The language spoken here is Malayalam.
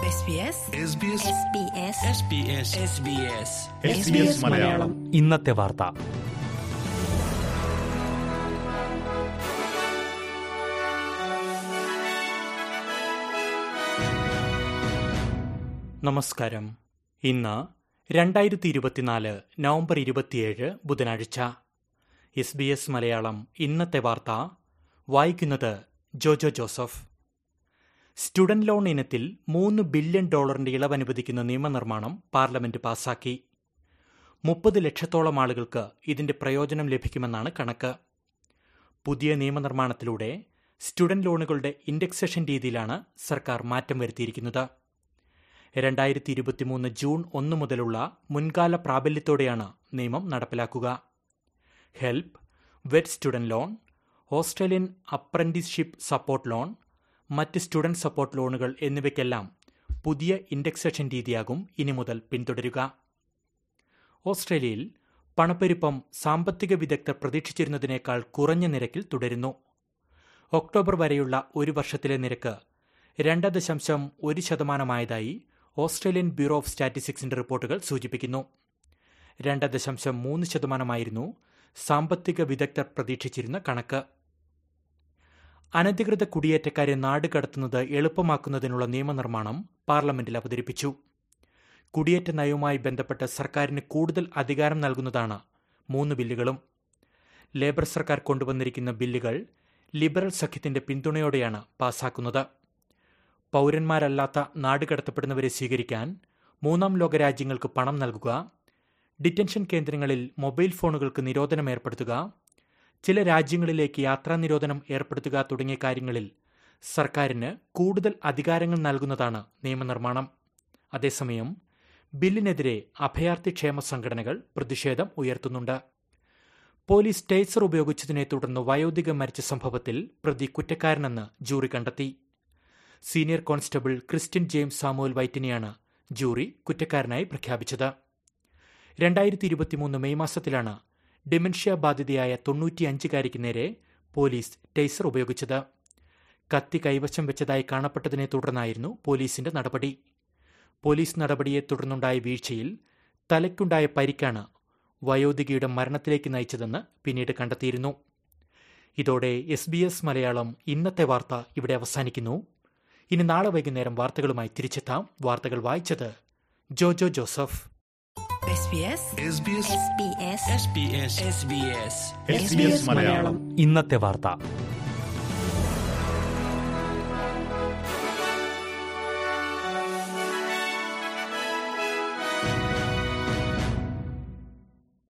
SBS SBS മലയാളം ഇന്നത്തെ വാർത്ത നമസ്കാരം ഇന്ന് രണ്ടായിരത്തി ഇരുപത്തിനാല് നവംബർ ഇരുപത്തിയേഴ് ബുധനാഴ്ച എസ് ബി എസ് മലയാളം ഇന്നത്തെ വാർത്ത വായിക്കുന്നത് ജോജോ ജോസഫ് സ്റ്റുഡന്റ് ലോൺ ഇനത്തിൽ മൂന്ന് ബില്യൺ ഡോളറിന്റെ ഇളവ് അനുവദിക്കുന്ന നിയമനിർമ്മാണം പാർലമെന്റ് പാസാക്കി മുപ്പത് ലക്ഷത്തോളം ആളുകൾക്ക് ഇതിന്റെ പ്രയോജനം ലഭിക്കുമെന്നാണ് കണക്ക് പുതിയ നിയമനിർമ്മാണത്തിലൂടെ സ്റ്റുഡന്റ് ലോണുകളുടെ ഇൻഡെക്സേഷൻ രീതിയിലാണ് സർക്കാർ മാറ്റം വരുത്തിയിരിക്കുന്നത് രണ്ടായിരത്തി ഇരുപത്തിമൂന്ന് ജൂൺ ഒന്ന് മുതലുള്ള മുൻകാല പ്രാബല്യത്തോടെയാണ് നിയമം നടപ്പിലാക്കുക HELP VET student loan Australian apprenticeship support loan മറ്റ് സ്റ്റുഡന്റ് സപ്പോർട്ട് ലോണുകൾ എന്നിവയ്ക്കെല്ലാം പുതിയ ഇൻഡെക്സേഷൻ രീതിയാകും ഇനി മുതൽ പിന്തുടരുക ഓസ്ട്രേലിയയിൽ പണപ്പെരുപ്പം സാമ്പത്തിക വിദഗ്ധർ പ്രതീക്ഷിച്ചിരുന്നതിനേക്കാൾ കുറഞ്ഞ നിരക്കിൽ തുടരുന്നു ഒക്ടോബർ വരെയുള്ള ഒരു വർഷത്തിലെ നിരക്ക് രണ്ട് ദശാംശം ഒരു ശതമാനമായതായി ഓസ്ട്രേലിയൻ ബ്യൂറോ ഓഫ് സ്റ്റാറ്റിസ്റ്റിക്സിന്റെ റിപ്പോർട്ടുകൾ സൂചിപ്പിക്കുന്നു രണ്ട് ദശാംശം മൂന്ന് ശതമാനമായിരുന്നു സാമ്പത്തിക വിദഗ്ധർ പ്രതീക്ഷിച്ചിരുന്ന കണക്ക് അനധികൃത കുടിയേറ്റക്കാരെ നാട് കടത്തുന്നത് എളുപ്പമാക്കുന്നതിനുള്ള നിയമനിർമ്മാണം പാർലമെന്റിൽ അവതരിപ്പിച്ചു കുടിയേറ്റ നയവുമായി ബന്ധപ്പെട്ട് സർക്കാരിന് കൂടുതൽ അധികാരം നൽകുന്നതാണ് മൂന്ന് ബില്ലുകളും ലേബർ സർക്കാർ കൊണ്ടുവന്നിരിക്കുന്ന ബില്ലുകൾ ലിബറൽ സഖ്യത്തിന്റെ പിന്തുണയോടെയാണ് പാസാക്കുന്നത് പൗരന്മാരല്ലാത്ത നാടുകടത്തപ്പെടുന്നവരെ സ്വീകരിക്കാൻ മൂന്നാം ലോക രാജ്യങ്ങൾക്ക് പണം നൽകുക ഡിറ്റൻഷൻ കേന്ദ്രങ്ങളിൽ മൊബൈൽ ഫോണുകൾക്ക് നിരോധനം ഏർപ്പെടുത്തുക ചില രാജ്യങ്ങളിലേക്ക് യാത്രാ നിരോധനം ഏർപ്പെടുത്തുക തുടങ്ങിയ കാര്യങ്ങളിൽ സർക്കാരിന് കൂടുതൽ അധികാരങ്ങൾ നൽകുന്നതാണ് നിയമനിർമ്മാണം അതേസമയം ബില്ലിനെതിരെ അഭയാർത്ഥി ക്ഷേമ സംഘടനകൾ പ്രതിഷേധം ഉയർത്തുന്നുണ്ട് പോലീസ് ടേസർ ഉപയോഗിച്ചതിനെ തുടർന്ന് വയോധിക മരിച്ച സംഭവത്തിൽ പ്രതി കുറ്റക്കാരനെന്ന് ജൂറി കണ്ടെത്തി senior constable Christian James Samuel വൈറ്റിനെയാണ് ജൂറി കുറ്റക്കാരനായി പ്രഖ്യാപിച്ചത് രണ്ടായിരത്തി ഇരുപത്തിമൂന്ന് മെയ് മാസത്തിലാണ് ഡിമെൻഷ്യ ബാധിതയായ തൊണ്ണൂറ്റിയഞ്ചുകാരിക്ക് നേരെ പോലീസ് ടേസർ ഉപയോഗിച്ചത് കത്തി കൈവശം വെച്ചതായി കാണപ്പെട്ടതിനെ തുടർന്നായിരുന്നു പോലീസിന്റെ നടപടി പോലീസ് നടപടിയെ തുടർന്നുണ്ടായ വീഴ്ചയിൽ തലയ്ക്കുണ്ടായ പരിക്കാണ് വയോധികയുടെ മരണത്തിലേക്ക് നയിച്ചതെന്ന് പിന്നീട് കണ്ടെത്തിയിരുന്നു ഇതോടെ എസ് ബി എസ് മലയാളം ഇന്നത്തെ വാർത്ത ഇവിടെ അവസാനിക്കുന്നു ഇനി നാളെ വൈകുന്നേരം വാർത്തകളുമായി തിരിച്ചെത്താം വാർത്തകൾ വായിച്ചത് ജോജോ ജോസഫ് SBS മലയാളം ഇന്നത്തെ വാർത്ത